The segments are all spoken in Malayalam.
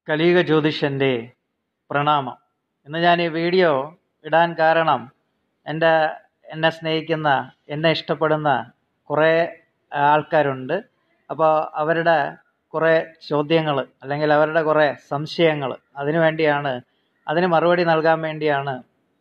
കലിയുഗ ജ്യോതിഷൻ്റെ പ്രണാമം ഇന്ന് ഞാൻ ഈ വീഡിയോ ഇടാൻ കാരണം എൻ്റെ എന്നെ സ്നേഹിക്കുന്ന എന്നെ ഇഷ്ടപ്പെടുന്ന കുറേ ആൾക്കാരുണ്ട് അപ്പോൾ അവരുടെ കുറേ ചോദ്യങ്ങൾ അല്ലെങ്കിൽ അവരുടെ കുറേ സംശയങ്ങൾ അതിനു വേണ്ടിയാണ് അതിന് മറുപടി നൽകാൻ വേണ്ടിയാണ്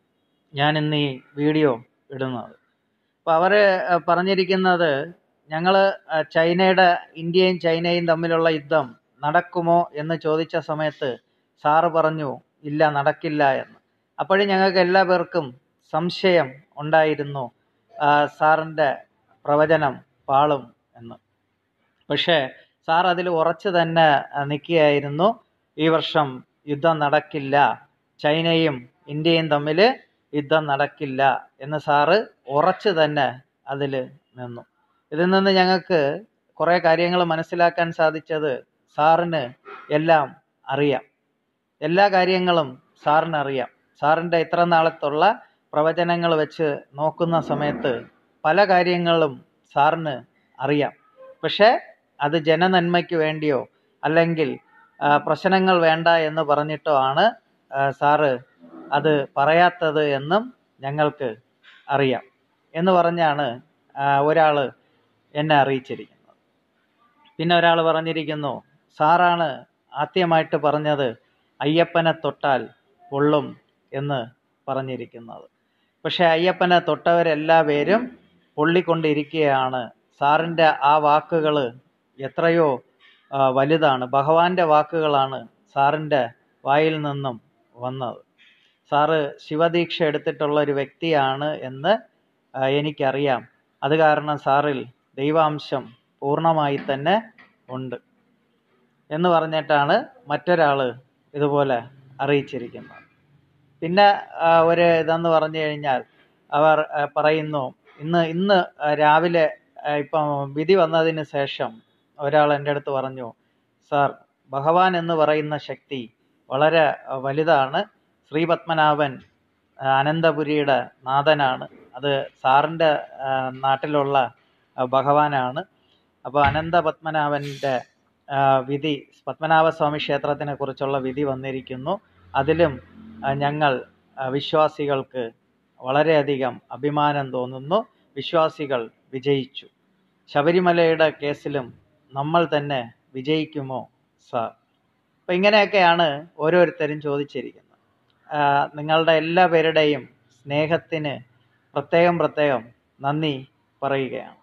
ഞാൻ ഇന്ന് ഈ വീഡിയോ ഇടുന്നത് അപ്പോൾ അവർ പറഞ്ഞിരിക്കുന്നത് ഞങ്ങൾ ചൈനയുടെ ഇന്ത്യയും ചൈനയും തമ്മിലുള്ള യുദ്ധം നടക്കുമോ എന്ന് ചോദിച്ച സമയത്ത് സാറ് പറഞ്ഞു ഇല്ല നടക്കില്ല എന്ന് അപ്പോഴും ഞങ്ങൾക്ക് എല്ലാ പേർക്കും സംശയം ഉണ്ടായിരുന്നു സാറിൻ്റെ പ്രവചനം പാളും എന്ന് പക്ഷേ സാർ അതിൽ ഉറച്ചു തന്നെ നിൽക്കുകയായിരുന്നു ഈ വർഷം യുദ്ധം നടക്കില്ല ചൈനയും ഇന്ത്യയും തമ്മിൽ യുദ്ധം നടക്കില്ല എന്ന് സാറ് ഉറച്ചു തന്നെ അതിൽ നിന്നു ഇതിൽ നിന്ന് ഞങ്ങൾക്ക് കുറേ കാര്യങ്ങൾ മനസ്സിലാക്കാൻ സാധിച്ചത് സാറിന് എല്ലാം അറിയാം എല്ലാ കാര്യങ്ങളും സാറിന് അറിയാം സാറിൻ്റെ ഇത്ര നാളത്തുള്ള പ്രവചനങ്ങൾ വെച്ച് നോക്കുന്ന സമയത്ത് പല കാര്യങ്ങളും സാറിന് അറിയാം പക്ഷേ അത് ജനനന്മയ്ക്ക് വേണ്ടിയോ അല്ലെങ്കിൽ പ്രശ്നങ്ങൾ വേണ്ട എന്ന് പറഞ്ഞിട്ടോ ആണ് സാറ് അത് പറയാത്തത് എന്നും ഞങ്ങൾക്ക് അറിയാം എന്ന് പറഞ്ഞാണ് ഒരാൾ എന്നെ അറിയിച്ചിരിക്കുന്നത് പിന്നെ ഒരാൾ പറഞ്ഞിരിക്കുന്നു സാറാണ് ആദ്യമായിട്ട് പറഞ്ഞത് അയ്യപ്പനെ തൊട്ടാൽ പൊള്ളും എന്ന് പറഞ്ഞിരിക്കുന്നത് പക്ഷേ അയ്യപ്പനെ തൊട്ടവരെല്ലാ പേരും പൊള്ളിക്കൊണ്ടിരിക്കുകയാണ് സാറിൻ്റെ ആ വാക്കുകൾ എത്രയോ വലുതാണ് ഭഗവാന്റെ വാക്കുകളാണ് സാറിൻ്റെ വായിൽ നിന്നും വന്നത് സാറ് ശിവദീക്ഷ എടുത്തിട്ടുള്ള ഒരു വ്യക്തിയാണ് എന്ന് എനിക്കറിയാം അത് കാരണം സാറിൽ ദൈവാംശം പൂർണ്ണമായി തന്നെ ഉണ്ട് എന്ന് പറഞ്ഞിട്ടാണ് മറ്റൊരാൾ ഇതുപോലെ അറിയിച്ചിരിക്കുന്നത് പിന്നെ ഒരു ഇതെന്ന് പറഞ്ഞു കഴിഞ്ഞാൽ അവർ പറയുന്നു ഇന്ന് ഇന്ന് രാവിലെ ഇപ്പം വിധി വന്നതിന് ശേഷം ഒരാൾ എൻ്റെ അടുത്ത് പറഞ്ഞു സാർ ഭഗവാൻ എന്ന് പറയുന്ന ശക്തി വളരെ വലുതാണ് ശ്രീപത്മനാഭൻ അനന്തപുരിയുടെ നാഥനാണ് അത് സാറിൻ്റെ നാട്ടിലുള്ള ഭഗവാനാണ് അപ്പോൾ അനന്ത പത്മനാഭൻ്റെ വിധി പത്മനാഭസ്വാമി ക്ഷേത്രത്തിനെ കുറിച്ചുള്ള വിധി വന്നിരിക്കുന്നു അതിലും ഞങ്ങൾ വിശ്വാസികൾക്ക് വളരെയധികം അഭിമാനം തോന്നുന്നു വിശ്വാസികൾ വിജയിച്ചു ശബരിമലയുടെ കേസിലും നമ്മൾ തന്നെ വിജയിക്കുമോ സാർ അപ്പം ഇങ്ങനെയൊക്കെയാണ് ഓരോരുത്തരും ചോദിച്ചിരിക്കുന്നത് നിങ്ങളുടെ എല്ലാ പേരുടെയും സ്നേഹത്തിന് പ്രത്യേകം പ്രത്യേകം നന്ദി പറയുകയാണ്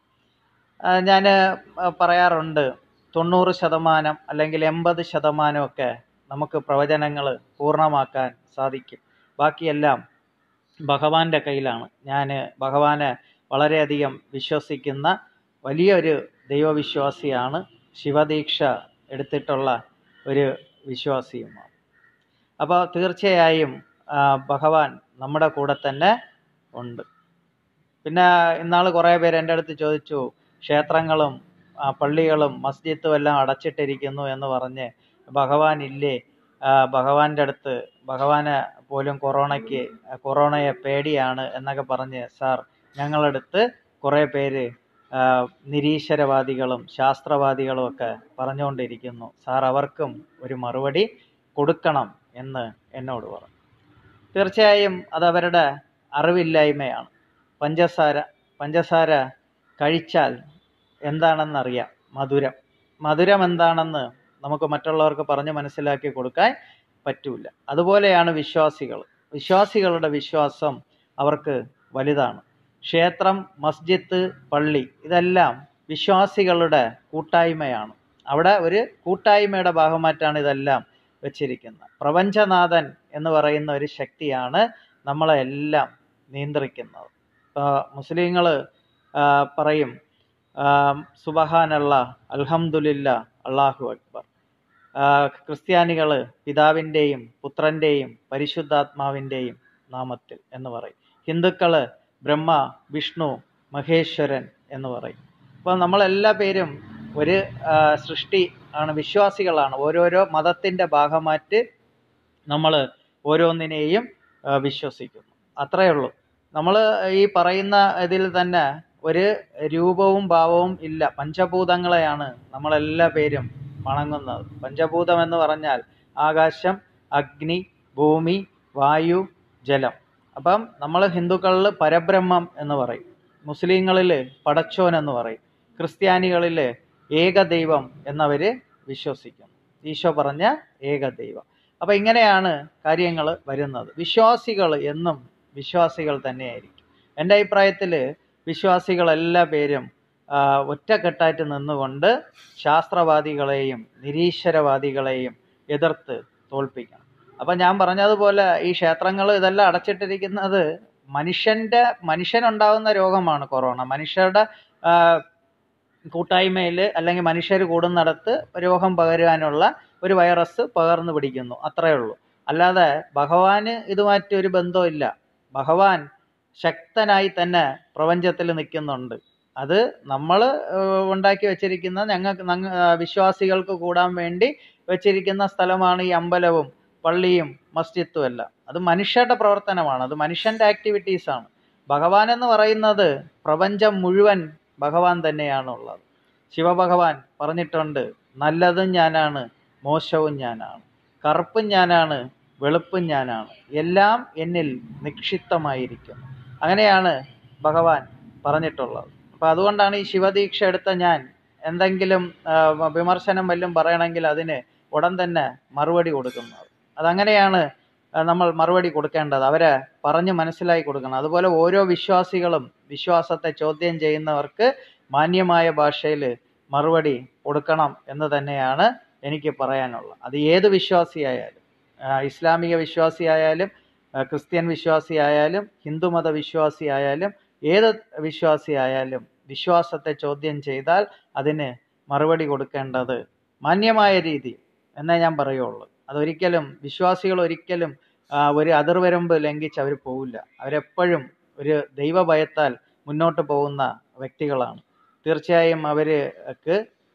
ഞാൻ പറയാറുണ്ട് തൊണ്ണൂറ് ശതമാനം അല്ലെങ്കിൽ എൺപത് ശതമാനമൊക്കെ നമുക്ക് പ്രവചനങ്ങൾ പൂർണ്ണമാക്കാൻ സാധിക്കും ബാക്കിയെല്ലാം ഭഗവാന്റെ കയ്യിലാണ് ഞാൻ ഭഗവാനെ വളരെയധികം വിശ്വസിക്കുന്ന വലിയൊരു ദൈവവിശ്വാസിയാണ് ശിവദീക്ഷ എടുത്തിട്ടുള്ള ഒരു വിശ്വാസിയുമാണ് അപ്പോൾ തീർച്ചയായും ഭഗവാൻ നമ്മുടെ കൂടെ തന്നെ ഉണ്ട് പിന്നെ ഇന്നാൾ കുറേ പേര് എൻ്റെ അടുത്ത് ചോദിച്ചു ക്ഷേത്രങ്ങളും പള്ളികളും മസ്ജിദും എല്ലാം അടച്ചിട്ടിരിക്കുന്നു എന്ന് പറഞ്ഞ് ഭഗവാൻ ഇല്ലേ ഭഗവാന്റെ അടുത്ത് ഭഗവാന് പോലും കൊറോണയ്ക്ക് കൊറോണയെ പേടിയാണ് എന്നൊക്കെ പറഞ്ഞ് സാർ ഞങ്ങളടുത്ത് കുറേ പേര് നിരീശ്വരവാദികളും ശാസ്ത്രവാദികളും ഒക്കെ പറഞ്ഞുകൊണ്ടിരിക്കുന്നു സാർ അവർക്കും ഒരു മറുപടി കൊടുക്കണം എന്ന് എന്നോട് പറഞ്ഞു തീർച്ചയായും അത് അവരുടെ അറിവില്ലായ്മയാണ് പഞ്ചസാര പഞ്ചസാര കഴിച്ചാൽ എന്താണെന്നറിയാം മധുരം മധുരം എന്താണെന്ന് നമുക്ക് മറ്റുള്ളവർക്ക് പറഞ്ഞ് മനസ്സിലാക്കി കൊടുക്കാൻ പറ്റൂല അതുപോലെയാണ് വിശ്വാസികൾ വിശ്വാസികളുടെ വിശ്വാസം അവർക്ക് വലുതാണ് ക്ഷേത്രം മസ്ജിദ് പള്ളി ഇതെല്ലാം വിശ്വാസികളുടെ കൂട്ടായ്മയാണ് അവിടെ ഒരു കൂട്ടായ്മയുടെ ഭാഗമായിട്ടാണ് ഇതെല്ലാം വെച്ചിരിക്കുന്നത് പ്രപഞ്ചനാഥൻ എന്ന് പറയുന്ന ഒരു ശക്തിയാണ് നമ്മളെ എല്ലാം നിയന്ത്രിക്കുന്നത് ഇപ്പോൾ മുസ്ലിങ്ങൾ പറയും സുബഹാനല്ല അൽഹംദുലില്ല അള്ളാഹു അക്ബർ ക്രിസ്ത്യാനികൾ പിതാവിൻ്റെയും പുത്രൻ്റെയും പരിശുദ്ധാത്മാവിൻ്റെയും നാമത്തിൽ എന്ന് പറയും ഹിന്ദുക്കൾ ബ്രഹ്മ വിഷ്ണു മഹേശ്വരൻ എന്ന് പറയും അപ്പോൾ നമ്മളെല്ലാ പേരും ഒരു സൃഷ്ടി ആണ് വിശ്വാസികളാണ് ഓരോരോ മതത്തിൻ്റെ ഭാഗമായിട്ട് നമ്മൾ ഓരോന്നിനെയും വിശ്വസിക്കുന്നു അത്രയേ ഉള്ളൂ നമ്മൾ ഈ പറയുന്ന ഇതിൽ തന്നെ ഒരു രൂപവും ഭാവവും ഇല്ല പഞ്ചഭൂതങ്ങളെയാണ് നമ്മളെല്ലാ പേരും വണങ്ങുന്നത് പഞ്ചഭൂതം എന്ന് പറഞ്ഞാൽ ആകാശം അഗ്നി ഭൂമി വായു ജലം അപ്പം നമ്മൾ ഹിന്ദുക്കളിൽ പരബ്രഹ്മം എന്ന് പറയും മുസ്ലിങ്ങളിൽ പടച്ചോൻ എന്ന് പറയും ക്രിസ്ത്യാനികളിൽ ഏകദൈവം എന്നവർ വിശ്വസിക്കുന്നു ഈശോ പറഞ്ഞ ഏകദൈവം അപ്പം ഇങ്ങനെയാണ് കാര്യങ്ങൾ വരുന്നത് വിശ്വാസികൾ എന്നും വിശ്വാസികൾ തന്നെയായിരിക്കും എൻ്റെ അഭിപ്രായത്തിൽ വിശ്വാസികൾ എല്ലാ പേരും ആ, ഒറ്റക്കെട്ടായിട്ട് നിന്നുകൊണ്ട് ശാസ്ത്രവാദികളെയും നിരീശ്വരവാദികളെയും എതിർത്ത് തോൽപ്പിക്കണം അപ്പം ഞാൻ പറഞ്ഞതുപോലെ ഈ ക്ഷേത്രങ്ങൾ ഇതെല്ലാം അടച്ചിട്ടിരിക്കുന്നത് മനുഷ്യൻ്റെ മനുഷ്യനുണ്ടാകുന്ന രോഗമാണ് കൊറോണ മനുഷ്യരുടെ ആ, കൂട്ടായ്മയിൽ അല്ലെങ്കിൽ മനുഷ്യർ കൂടുന്നിടത്ത് രോഗം പകരാനുള്ള ഒരു വൈറസ് പകർന്നു പിടിക്കുന്നു അത്രയേ ഉള്ളൂ അല്ലാതെ ഭഗവാന് ഇതുമായിട്ട് ഒരു ബന്ധമില്ല ഭഗവാൻ ശക്തനായി തന്നെ പ്രപഞ്ചത്തിൽ നിൽക്കുന്നുണ്ട് അത് നമ്മൾ ഉണ്ടാക്കി വെച്ചിരിക്കുന്ന ഞങ്ങൾക്ക് ഞങ്ങ വിശ്വാസികൾക്ക് കൂടാൻ വേണ്ടി വെച്ചിരിക്കുന്ന സ്ഥലമാണ് ഈ അമ്പലവും പള്ളിയും മസ്ജിദും എല്ലാം അത് മനുഷ്യരുടെ പ്രവർത്തനമാണ് അത് മനുഷ്യൻ്റെ ആക്ടിവിറ്റീസാണ് ഭഗവാൻ എന്ന് പറയുന്നത് പ്രപഞ്ചം മുഴുവൻ ഭഗവാൻ തന്നെയാണുള്ളത് ശിവഭഗവാൻ പറഞ്ഞിട്ടുണ്ട് നല്ലതും ഞാനാണ് മോശവും ഞാനാണ് കറുപ്പും ഞാനാണ് വെളുപ്പും ഞാനാണ് എല്ലാം എന്നിൽ നിക്ഷിപ്തമായിരിക്കുന്നു അങ്ങനെയാണ് ഭഗവാൻ പറഞ്ഞിട്ടുള്ളത് അപ്പോൾ അതുകൊണ്ടാണ് ഈ ശിവദീക്ഷ എടുത്ത ഞാൻ എന്തെങ്കിലും ആ, വിമർശനം വല്ലതും പറയണമെങ്കിൽ അതിന് ഉടൻ തന്നെ മറുപടി കൊടുക്കുന്നത് അതങ്ങനെയാണ് ആ, നമ്മൾ മറുപടി കൊടുക്കേണ്ടത് അവരെ പറഞ്ഞ് മനസ്സിലാക്കി കൊടുക്കണം അതുപോലെ ഓരോ വിശ്വാസികളും വിശ്വാസത്തെ ചോദ്യം ചെയ്യുന്നവർക്ക് മാന്യമായ ഭാഷയിൽ മറുപടി കൊടുക്കണം എന്ന് തന്നെയാണ് എനിക്ക് പറയാനുള്ളത് അത് ഏത് വിശ്വാസിയായാലും ആ, ഇസ്ലാമിക വിശ്വാസിയായാലും ആ, ക്രിസ്ത്യൻ വിശ്വാസിയായാലും ഹിന്ദുമത വിശ്വാസിയായാലും ഏത് വിശ്വാസിയായാലും വിശ്വാസത്തെ ചോദ്യം ചെയ്താൽ അതിന് മറുപടി കൊടുക്കേണ്ടത് മാന്യമായ രീതി എന്നേ ഞാൻ പറയുള്ളൂ അതൊരിക്കലും വിശ്വാസികൾ ഒരിക്കലും ആ, ഒരു അതിർവരമ്പ് ലംഘിച്ച് അവർ പോവില്ല അവരെപ്പോഴും ഒരു ദൈവഭയത്താൽ മുന്നോട്ട് പോകുന്ന വ്യക്തികളാണ് തീർച്ചയായും അവർക്ക്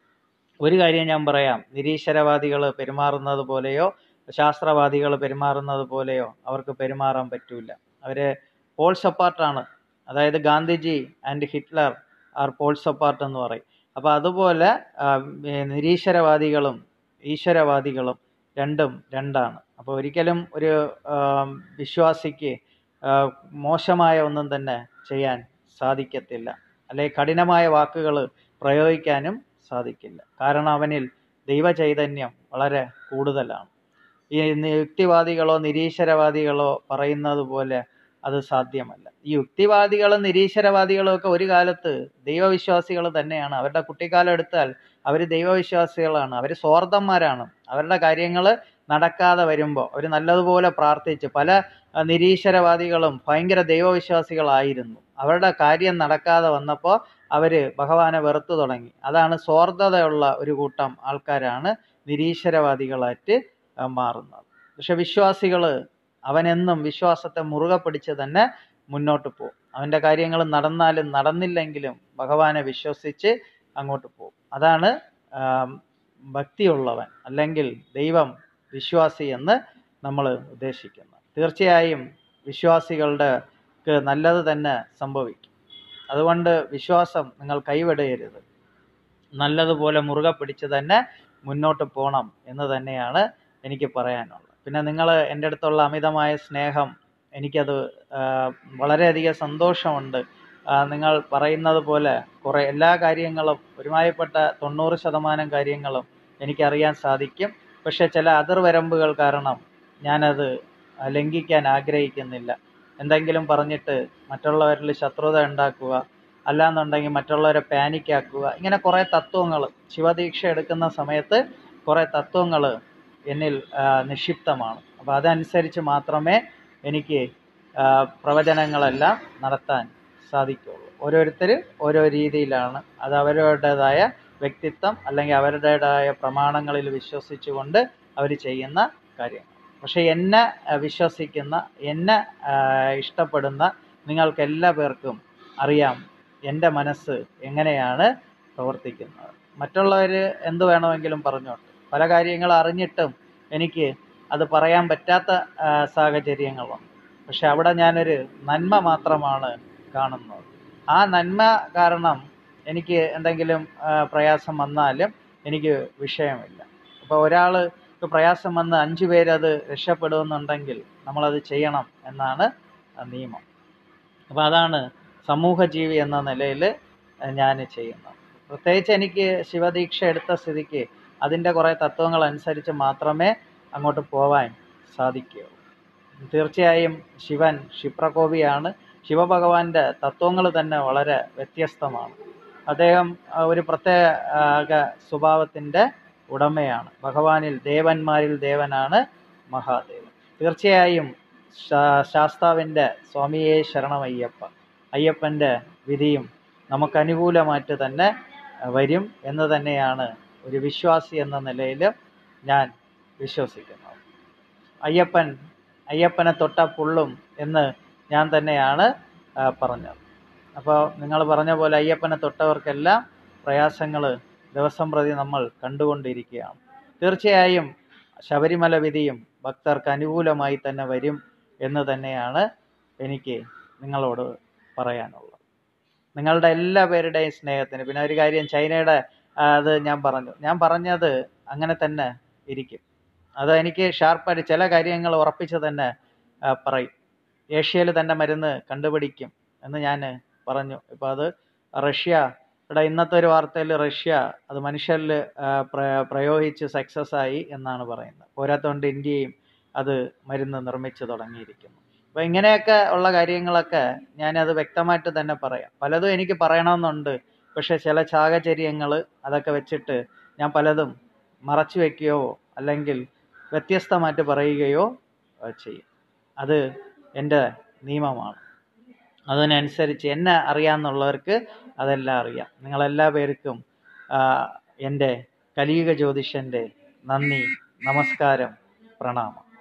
ഒരു കാര്യം ഞാൻ പറയാം നിരീശ്വരവാദികൾ പെരുമാറുന്നത് പോലെയോ ശാസ്ത്രവാദികൾ പെരുമാറുന്നത് പോലെയോ അവർക്ക് പെരുമാറാൻ പറ്റൂല അവര് പോൾസ് അപ്പാർട്ടാണ് അതായത് Gandhiji and Hitler are poles apart എന്ന് പറയും അപ്പോൾ അതുപോലെ ആ, ഏ, നിരീശ്വരവാദികളും ഈശ്വരവാദികളും രണ്ടും രണ്ടാണ് അപ്പോൾ ഒരിക്കലും ഒരു ആ, വിശ്വാസിക്ക് ആ, മോശമായ ഒന്നും തന്നെ ചെയ്യാൻ സാധിക്കത്തില്ല അല്ലെങ്കിൽ കഠിനമായ വാക്കുകൾ പ്രയോഗിക്കാനും സാധിക്കില്ല കാരണം അവനിൽ ദൈവചൈതന്യം വളരെ കൂടുതലാണ് ഈ നി- യുക്തിവാദികളോ നിരീശ്വരവാദികളോ പറയുന്നത് പോലെ അത് സാധ്യമല്ല ഈ യുക്തിവാദികളും നിരീശ്വരവാദികളും ഒക്കെ ഒരു കാലത്ത് ദൈവവിശ്വാസികൾ തന്നെയാണ് അവരുടെ കുട്ടിക്കാലം എടുത്താൽ അവർ ദൈവവിശ്വാസികളാണ് അവർ സ്വാർത്ഥന്മാരാണ് അവരുടെ കാര്യങ്ങൾ നടക്കാതെ വരുമ്പോൾ അവർ നല്ലതുപോലെ പ്രാർത്ഥിച്ച് പല ആ, നിരീശ്വരവാദികളും ഭയങ്കര ദൈവവിശ്വാസികളായിരുന്നു അവരുടെ കാര്യം നടക്കാതെ വന്നപ്പോൾ അവർ ഭഗവാനെ വെറുത്തു തുടങ്ങി അതാണ് സ്വാർത്ഥതയുള്ള ഒരു കൂട്ടം ആൾക്കാരാണ് നിരീശ്വരവാദികളായിട്ട് ആ, മാറുന്നത് പക്ഷെ വിശ്വാസികൾ അവനെന്നും വിശ്വാസത്തെ മുറുകെ പിടിച്ച് തന്നെ മുന്നോട്ട് പോകും അവൻ്റെ കാര്യങ്ങൾ നടന്നാലും നടന്നില്ലെങ്കിലും ഭഗവാനെ വിശ്വസിച്ച് അങ്ങോട്ട് പോകും അതാണ് ആം, ഭക്തിയുള്ളവൻ അല്ലെങ്കിൽ ദൈവം വിശ്വാസി എന്ന് നമ്മൾ ഉദ്ദേശിക്കുന്നത് തീർച്ചയായും വിശ്വാസികളുടെ ക്ക് നല്ലത് തന്നെ സംഭവിക്കും അതുകൊണ്ട് വിശ്വാസം നിങ്ങൾ കൈവിടരുത് നല്ലതുപോലെ മുറുകെ പിടിച്ച് തന്നെ മുന്നോട്ട് പോകണം എന്ന് തന്നെയാണ് എനിക്ക് പറയാനുള്ളത് പിന്നെ നിങ്ങൾ എൻ്റെ അടുത്തുള്ള അമിതമായ സ്നേഹം എനിക്കത് ആ, വളരെയധികം സന്തോഷമുണ്ട് ആ, നിങ്ങൾ പറയുന്നത് പോലെ കുറേ എല്ലാ കാര്യങ്ങളും ഒരുമാതിരിപ്പെട്ട തൊണ്ണൂറ് ശതമാനം കാര്യങ്ങളും എനിക്കറിയാൻ സാധിക്കും പക്ഷെ ചില അതിർവരമ്പുകൾ കാരണം ഞാനത് ലംഘിക്കാൻ ആഗ്രഹിക്കുന്നില്ല എന്തെങ്കിലും പറഞ്ഞിട്ട് മറ്റുള്ളവരിൽ ശത്രുത ഉണ്ടാക്കുക അല്ലാന്നുണ്ടെങ്കിൽ മറ്റുള്ളവരെ പാനിക്കാക്കുക ഇങ്ങനെ കുറേ തത്വങ്ങൾ ശിവദീക്ഷ എടുക്കുന്ന സമയത്ത് കുറേ തത്വങ്ങൾ എന്നിൽ ആ, നിക്ഷിപ്തമാണ് അപ്പോൾ അതനുസരിച്ച് മാത്രമേ എനിക്ക് ആ, പ്രവചനങ്ങളെല്ലാം നടത്താൻ സാധിക്കുള്ളൂ ഓരോരുത്തർ ഓരോ രീതിയിലാണ് അത് അവരുടേതായ വ്യക്തിത്വം അല്ലെങ്കിൽ അവരുടേതായ പ്രമാണങ്ങളിൽ വിശ്വസിച്ചുകൊണ്ട് അവർ ചെയ്യുന്ന കാര്യങ്ങൾ പക്ഷെ എന്നെ ആ, വിശ്വസിക്കുന്ന എന്നെ ആ, ഇഷ്ടപ്പെടുന്ന നിങ്ങൾക്ക് എല്ലാ പേർക്കും അറിയാം എൻ്റെ മനസ്സ് എങ്ങനെയാണ് പ്രവർത്തിക്കുന്നത് മറ്റുള്ളവർ എന്ത് വേണമെങ്കിലും പറഞ്ഞോട്ടെ പല കാര്യങ്ങൾ അറിഞ്ഞിട്ടും എനിക്ക് അത് പറയാൻ പറ്റാത്ത ആ, സാഹചര്യങ്ങളുണ്ട് പക്ഷെ അവിടെ ഞാനൊരു നന്മ മാത്രമാണ് കാണുന്നത് ആ നന്മ കാരണം എനിക്ക് എന്തെങ്കിലും ആ, പ്രയാസം വന്നാലും എനിക്ക് വിഷയമില്ല അപ്പോൾ ഒരാൾ ഒരു പ്രയാസം വന്ന് അഞ്ചു പേരത് രക്ഷപ്പെടുമെന്നുണ്ടെങ്കിൽ നമ്മളത് ചെയ്യണം എന്നാണ് നിയമം അപ്പോൾ അതാണ് സമൂഹജീവി എന്ന നിലയിൽ ഞാൻ ചെയ്യുന്നത് പ്രത്യേകിച്ച് എനിക്ക് ശിവദീക്ഷ എടുത്ത സ്ഥിതിക്ക് അതിൻ്റെ കുറേ തത്വങ്ങൾ അനുസരിച്ച് മാത്രമേ അങ്ങോട്ട് പോവാൻ സാധിക്കുകയുള്ളൂ തീർച്ചയായും ശിവൻ ക്ഷിപ്രകോപിയാണ് ശിവഭഗവാന്റെ തത്വങ്ങൾ തന്നെ വളരെ വ്യത്യസ്തമാണ് അദ്ദേഹം ആ, ഒരു പ്രത്യേക സ്വഭാവത്തിൻ്റെ ഉടമയാണ് ഭഗവാനിൽ ദേവന്മാരിൽ ദേവനാണ് മഹാദേവൻ തീർച്ചയായും ശാ- ശാസ്താവിൻ്റെ സ്വാമിയെ ശരണമയ്യപ്പ അയ്യപ്പൻ്റെ വിധിയും നമുക്ക് അനുകൂലമായിട്ട് തന്നെ ആ, വരും എന്ന് തന്നെയാണ് ഒരു വിശ്വാസി എന്ന നിലയിൽ ഞാൻ വിശ്വസിക്കുന്നത് അയ്യപ്പൻ അയ്യപ്പനെ തൊട്ട പുള്ളും എന്ന് ഞാൻ തന്നെയാണ് ആ, പറഞ്ഞത് അപ്പോൾ നിങ്ങൾ പറഞ്ഞ പോലെ അയ്യപ്പനെ തൊട്ടവർക്കെല്ലാം പ്രയാസങ്ങൾ ദിവസം പ്രതി നമ്മൾ കണ്ടുകൊണ്ടിരിക്കുകയാണ് തീർച്ചയായും ശബരിമല വിധിയും ഭക്തർക്ക് അനുകൂലമായി തന്നെ വരും എന്ന് തന്നെയാണ് എനിക്ക് നിങ്ങളോട് പറയാനുള്ളത് നിങ്ങളുടെ എല്ലാ പേരുടെയും സ്നേഹത്തിന് പിന്നെ ഒരു കാര്യം ചൈനയുടെ ആ, അത് ഞാൻ പറഞ്ഞു ഞാൻ പറഞ്ഞത് അങ്ങനെ തന്നെ ഇരിക്കും അത് എനിക്ക് ഷാർപ്പായിട്ട് ചില കാര്യങ്ങൾ ഉറപ്പിച്ച് തന്നെ ആ, പറയും ഏഷ്യയിൽ തന്നെ മരുന്ന് കണ്ടുപിടിക്കും എന്ന് ഞാൻ പറഞ്ഞു ഇപ്പോൾ അത് റഷ്യയുടെ ഇന്നത്തെ ഒരു വാർത്തയിൽ റഷ്യ അത് മനുഷ്യരിൽ ആ, പ്ര- പ്രയോഗിച്ച് സക്സസ് ആയി എന്നാണ് പറയുന്നത് പോരാത്തോണ്ട് ഇന്ത്യയും അത് മരുന്ന് നിർമ്മിച്ചു തുടങ്ങിയിരിക്കുന്നു അപ്പോൾ ഇങ്ങനെയൊക്കെ ഉള്ള കാര്യങ്ങളൊക്കെ ഞാനത് വ്യക്തമായിട്ട് തന്നെ പറയാം പലതും എനിക്ക് പറയണമെന്നുണ്ട് പക്ഷേ ചില സാഹചര്യങ്ങൾ അതൊക്കെ വെച്ചിട്ട് ഞാൻ പലതും മറച്ചു വെക്കുകയോ അല്ലെങ്കിൽ വ്യത്യസ്തമായിട്ട് പറയുകയോ ആ, ചെയ്യും അത് എൻ്റെ നിയമമാണ് അതിനനുസരിച്ച് എന്നെ അറിയാമെന്നുള്ളവർക്ക് അതെല്ലാം അറിയാം നിങ്ങളെല്ലാ പേർക്കും ആ, എൻ്റെ കലിയുഗ ജ്യോതിഷൻ്റെ നന്ദി നമസ്കാരം പ്രണാമം